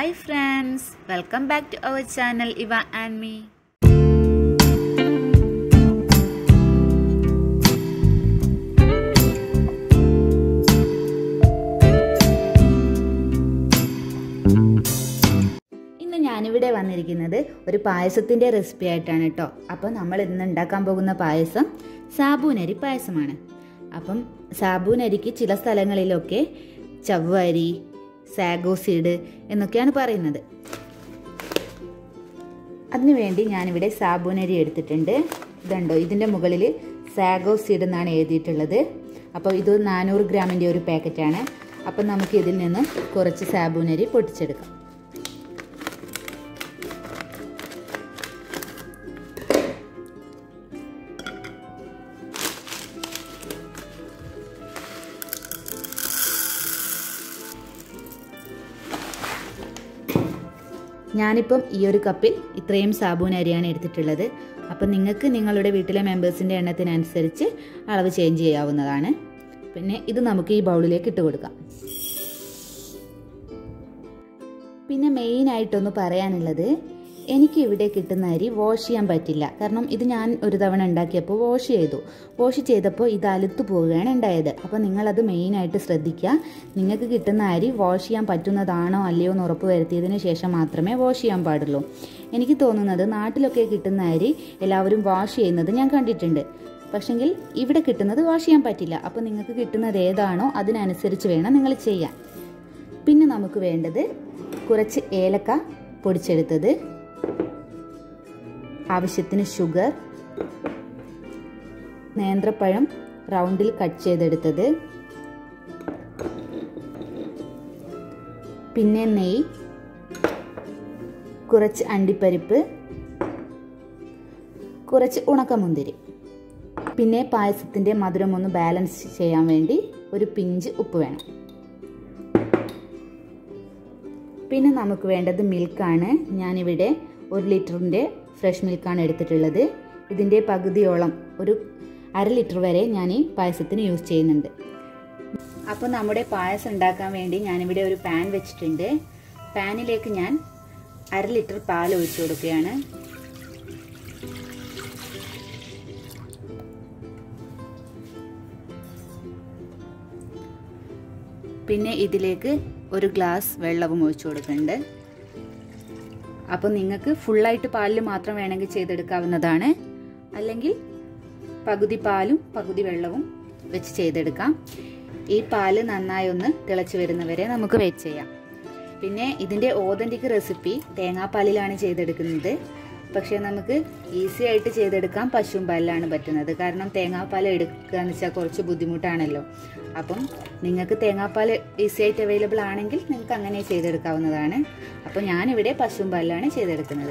hi friends welcome back to our channel Eva and me ഇന്ന് ഞാനിവിടെ വന്നിരിക്കുന്നത് ഒരു പായസത്തിൻ്റെ റെസിപ്പി ആയിട്ടാണ് കേട്ടോ അപ്പോൾ നമ്മൾ ഇന്ന് ഉണ്ടാക്കാൻ പോകുന്ന പായസം സാബൂനരി പായസമാണ് അപ്പം സാബൂനരിക്ക് ചില സ്ഥലങ്ങളിലൊക്കെ ചവ്വരി സാഗോ സീഡ് എന്നൊക്കെയാണ് പറയുന്നത് അതിനുവേണ്ടി ഞാനിവിടെ സാബൂനരി എടുത്തിട്ടുണ്ട് ഇതുണ്ടോ ഇതിൻ്റെ മുകളിൽ സാഗോ സീഡ് എന്നാണ് എഴുതിയിട്ടുള്ളത് അപ്പോൾ ഇത് നാനൂറ് ഗ്രാമിൻ്റെ ഒരു പാക്കറ്റാണ് അപ്പം നമുക്ക് ഇതിൽ നിന്ന് കുറച്ച് സാബൂനരി പൊട്ടിച്ചെടുക്കാം ഞാനിപ്പം ഈ ഒരു കപ്പിൽ ഇത്രയും സാബൂൻ അരിയാണ് എടുത്തിട്ടുള്ളത് അപ്പം നിങ്ങൾക്ക് നിങ്ങളുടെ വീട്ടിലെ മെമ്പേഴ്സിൻ്റെ എണ്ണത്തിനനുസരിച്ച് അളവ് ചേഞ്ച് ചെയ്യാവുന്നതാണ് പിന്നെ ഇത് നമുക്ക് ഈ ബൗളിലേക്ക് ഇട്ട് കൊടുക്കാം പിന്നെ മെയിനായിട്ടൊന്ന് പറയാനുള്ളത് എനിക്ക് ഇവിടെ കിട്ടുന്ന അരി വാഷ് ചെയ്യാൻ പറ്റില്ല കാരണം ഇത് ഞാൻ ഒരു തവണ ഉണ്ടാക്കിയപ്പോൾ വാഷ് ചെയ്തു വാഷ് ചെയ്തപ്പോൾ ഇത് അലുത്തു പോവുകയാണ് ഉണ്ടായത് അപ്പോൾ നിങ്ങളത് മെയിനായിട്ട് ശ്രദ്ധിക്കുക നിങ്ങൾക്ക് കിട്ടുന്ന അരി വാഷ് ചെയ്യാൻ പറ്റുന്നതാണോ അല്ലയോ എന്ന് ഉറപ്പ് വരുത്തിയതിന് ശേഷം മാത്രമേ വാഷ് ചെയ്യാൻ പാടുള്ളൂ എനിക്ക് തോന്നുന്നത് നാട്ടിലൊക്കെ കിട്ടുന്ന അരി എല്ലാവരും വാഷ് ചെയ്യുന്നത് ഞാൻ കണ്ടിട്ടുണ്ട് പക്ഷെങ്കിൽ ഇവിടെ കിട്ടുന്നത് വാഷ് ചെയ്യാൻ പറ്റില്ല അപ്പോൾ നിങ്ങൾക്ക് കിട്ടുന്നത് ഏതാണോ അതിനനുസരിച്ച് വേണം നിങ്ങൾ ചെയ്യാൻ പിന്നെ നമുക്ക് വേണ്ടത് കുറച്ച് ഏലക്ക പൊടിച്ചെടുത്തത് ആവശ്യത്തിന് ഷുഗർ നേന്ത്രപ്പഴം റൗണ്ടിൽ കട്ട് ചെയ്തെടുത്തത് പിന്നെ നെയ്യ് കുറച്ച് അണ്ടിപ്പരിപ്പ് കുറച്ച് ഉണക്കമുന്തിരി പിന്നെ പായസത്തിൻ്റെ മധുരം ഒന്ന് ബാലൻസ് ചെയ്യാൻ വേണ്ടി ഒരു പിഞ്ച് ഉപ്പ് വേണം പിന്നെ നമുക്ക് വേണ്ടത് മിൽക്കാണ് ഞാനിവിടെ ഒരു ലിറ്ററിൻ്റെ ഫ്രഷ് മിൽക്കാണ് എടുത്തിട്ടുള്ളത് ഇതിൻ്റെ പകുതിയോളം ഒരു അര ലിറ്റർ വരെ ഞാൻ ഈ പായസത്തിന് യൂസ് ചെയ്യുന്നുണ്ട് അപ്പോൾ നമ്മുടെ പായസം ഉണ്ടാക്കാൻ വേണ്ടി ഞാനിവിടെ ഒരു പാൻ വെച്ചിട്ടുണ്ട് പാനിലേക്ക് ഞാൻ അര ലിറ്റർ പാൽ ഒഴിച്ചു കൊടുക്കുകയാണ് പിന്നെ ഇതിലേക്ക് ഒരു ഗ്ലാസ് വെള്ളവും ഒഴിച്ചു കൊടുക്കുന്നുണ്ട് അപ്പോൾ നിങ്ങൾക്ക് ഫുള്ളായിട്ട് പാലിൽ മാത്രം വേണമെങ്കിൽ ചെയ്തെടുക്കാവുന്നതാണ് അല്ലെങ്കിൽ പകുതി പാലും പകുതി വെള്ളവും വെച്ച് ചെയ്തെടുക്കാം ഈ പാല് നന്നായി ഒന്ന് തിളച്ച് വരുന്നവരെ നമുക്ക് വെയിറ്റ് ചെയ്യാം പിന്നെ ഇതിൻ്റെ ഓതൻറ്റിക് റെസിപ്പി തേങ്ങാപ്പാലിലാണ് ചെയ്തെടുക്കുന്നത് പക്ഷേ നമുക്ക് ഈസി ആയിട്ട് ചെയ്തെടുക്കാൻ പശുവും പാലിലാണ് പറ്റുന്നത് കാരണം തേങ്ങാപ്പാൽ എടുക്കുക എന്ന് വെച്ചാൽ കുറച്ച് ബുദ്ധിമുട്ടാണല്ലോ അപ്പം നിങ്ങൾക്ക് തേങ്ങാപ്പാൽ ഈസി ആയിട്ട് അവൈലബിൾ ആണെങ്കിൽ നിങ്ങൾക്ക് അങ്ങനെ ചെയ്തെടുക്കാവുന്നതാണ് അപ്പോൾ ഞാനിവിടെ പശുവും പാലിലാണ് ചെയ്തെടുക്കുന്നത്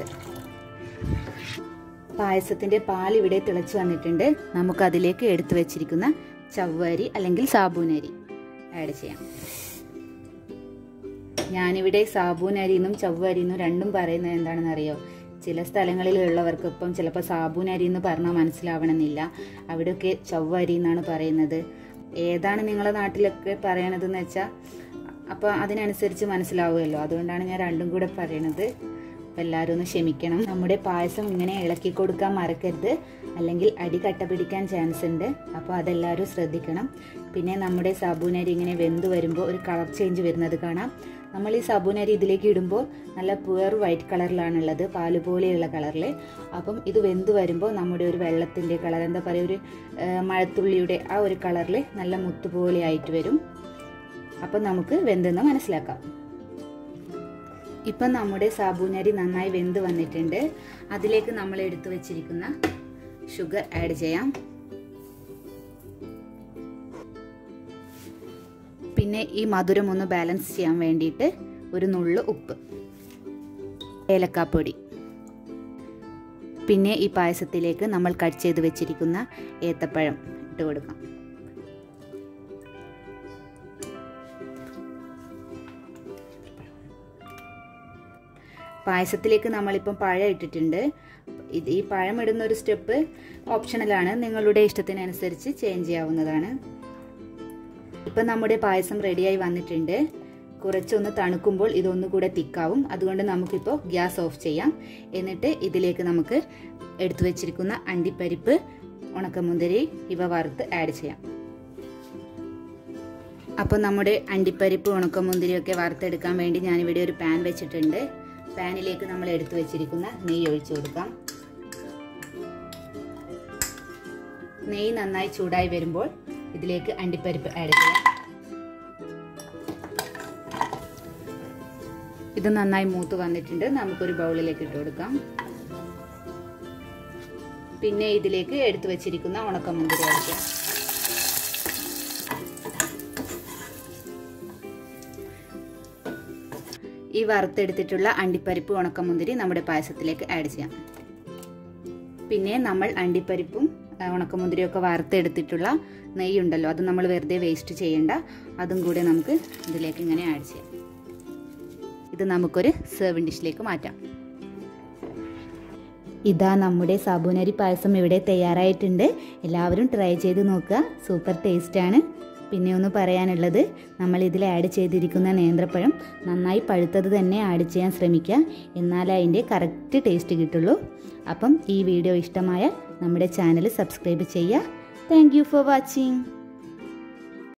പായസത്തിൻ്റെ പാൽ ഇവിടെ തിളച്ച് വന്നിട്ടുണ്ട് നമുക്ക് അതിലേക്ക് എടുത്തു വെച്ചിരിക്കുന്ന ചവ്വരി അല്ലെങ്കിൽ സാബൂനരി ആഡ് ചെയ്യാം ഞാനിവിടെ സാബൂനരി എന്നും ചവ്വരി എന്നും രണ്ടും പറയുന്നത് എന്താണെന്ന് അറിയോ ചില സ്ഥലങ്ങളിലുള്ളവർക്ക് ഇപ്പം ചിലപ്പോൾ സാബൂനരി എന്ന് പറഞ്ഞാൽ മനസ്സിലാവണമെന്നില്ല അവിടെയൊക്കെ ചവ്വരി എന്നാണ് പറയുന്നത് ഏതാണ് നിങ്ങളുടെ നാട്ടിലൊക്കെ പറയണതെന്ന് വെച്ചാൽ അപ്പോൾ അതിനനുസരിച്ച് മനസ്സിലാവുമല്ലോ അതുകൊണ്ടാണ് ഞാൻ രണ്ടും കൂടെ പറയണത് അപ്പോൾ എല്ലാവരും ഒന്ന് ക്ഷമിക്കണം നമ്മുടെ പായസം ഇങ്ങനെ ഇളക്കി കൊടുക്കാൻ മറക്കരുത് അല്ലെങ്കിൽ അടി കട്ട പിടിക്കാൻ ചാൻസ് ഉണ്ട് അപ്പോൾ അതെല്ലാവരും ശ്രദ്ധിക്കണം പിന്നെ നമ്മുടെ സാബൂനരി ഇങ്ങനെ വെന്ത് വരുമ്പോൾ ഒരു കളർ ചേഞ്ച് വരുന്നത് കാണാം നമ്മൾ ഈ സാബൂനരി ഇതിലേക്ക് ഇടുമ്പോൾ നല്ല പ്യുവർ വൈറ്റ് കളറിലാണുള്ളത് പാല് പോലെയുള്ള കളറിൽ അപ്പം ഇത് വെന്ത് വരുമ്പോൾ നമ്മുടെ ഒരു വെള്ളത്തിൻ്റെ കളർ എന്താ പറയുക ഒരു മഴത്തുള്ളിയുടെ ആ ഒരു കളറിൽ നല്ല മുത്തുപോലെ ആയിട്ട് വരും അപ്പം നമുക്ക് വെന്തെന്ന് മനസ്സിലാക്കാം ഇപ്പം നമ്മുടെ സാബൂനരി നന്നായി വെന്ത് വന്നിട്ടുണ്ട് അതിലേക്ക് നമ്മൾ എടുത്തു വെച്ചിരിക്കുന്ന ഷുഗർ ആഡ് ചെയ്യാം പിന്നെ ഈ മധുരം ഒന്ന് ബാലൻസ് ചെയ്യാൻ വേണ്ടിയിട്ട് ഒരു നുള്ളു ഉപ്പ് ഏലക്കാപ്പൊടി പിന്നെ ഈ പായസത്തിലേക്ക് നമ്മൾ കട്ട് ചെയ്ത് വെച്ചിരിക്കുന്ന ഏത്തപ്പഴം ഇട്ട് കൊടുക്കാം പായസത്തിലേക്ക് നമ്മളിപ്പം പഴം ഇട്ടിട്ടുണ്ട് ഇത് ഈ പഴം ഇടുന്ന ഒരു സ്റ്റെപ്പ് ഓപ്ഷണലാണ് നിങ്ങളുടെ ഇഷ്ടത്തിനനുസരിച്ച് ചേഞ്ച് ചെയ്യാവുന്നതാണ് ഇപ്പം നമ്മുടെ പായസം റെഡിയായി വന്നിട്ടുണ്ട് കുറച്ചൊന്ന് തണുക്കുമ്പോൾ ഇതൊന്നുകൂടെ തിക്കാവും അതുകൊണ്ട് നമുക്കിപ്പോൾ ഗ്യാസ് ഓഫ് ചെയ്യാം എന്നിട്ട് ഇതിലേക്ക് നമുക്ക് എടുത്തു വെച്ചിരിക്കുന്ന അണ്ടിപ്പരിപ്പ് ഉണക്കമുന്തിരി ഇവ വറുത്ത് ആഡ് ചെയ്യാം അപ്പോൾ നമ്മുടെ അണ്ടിപ്പരിപ്പ് ഉണക്കമുന്തിരിയൊക്കെ വറുത്തെടുക്കാൻ വേണ്ടി ഞാനിവിടെ ഒരു പാൻ വെച്ചിട്ടുണ്ട് പാനിലേക്ക് നമ്മൾ എടുത്തു വെച്ചിരിക്കുന്ന നെയ്യ് ഒഴിച്ചു കൊടുക്കാം നെയ്യ് നന്നായി ചൂടായി വരുമ്പോൾ ഇതിലേക്ക് അണ്ടിപ്പരിപ്പ് ആഡ് ചെയ്യാം ഇത് നന്നായി മൂത്ത് വന്നിട്ടുണ്ട് നമുക്കൊരു ബൗളിലേക്ക് ഇട്ട് കൊടുക്കാം പിന്നെ ഇതിലേക്ക് എടുത്തു വെച്ചിരിക്കുന്ന ഉണക്കമുന്തിരി ഒഴിക്കാം ഈ വറുത്തെടുത്തിട്ടുള്ള അണ്ടിപ്പരിപ്പ് ഉണക്കമുന്തിരി നമ്മുടെ പായസത്തിലേക്ക് ആഡ് ചെയ്യാം പിന്നെ നമ്മൾ അണ്ടിപ്പരിപ്പും ഉണക്കമുന്തിരിയും ഒക്കെ വറുത്തെടുത്തിട്ടുള്ള നെയ്യുണ്ടല്ലോ അത് നമ്മൾ വെറുതെ വേസ്റ്റ് ചെയ്യണ്ട അതും കൂടെ നമുക്ക് ഇതിലേക്ക് ഇങ്ങനെ ആഡ് ചെയ്യാം ഇത് നമുക്കൊരു സെർവിങ് ഡിഷിലേക്ക് മാറ്റാം ഇതാ നമ്മുടെ സാബൂനരി പായസം ഇവിടെ തയ്യാറായിട്ടുണ്ട് എല്ലാവരും ട്രൈ ചെയ്ത് നോക്കുക സൂപ്പർ ടേസ്റ്റാണ് പിന്നെ ഒന്ന് പറയാനുള്ളത് നമ്മൾ ഇതിൽ ആഡ് ചെയ്തിരിക്കുന്ന നേന്ത്രപ്പഴം നന്നായി പഴുത്തത് തന്നെ ആഡ് ചെയ്യാൻ ശ്രമിക്കുക എന്നാലേ അതിൻ്റെ കറക്റ്റ് ടേസ്റ്റ് കിട്ടുള്ളൂ അപ്പം ഈ വീഡിയോ ഇഷ്ടമായ നമ്മുടെ ചാനൽ സബ്സ്ക്രൈബ് ചെയ്യുക താങ്ക് ഫോർ വാച്ചിങ്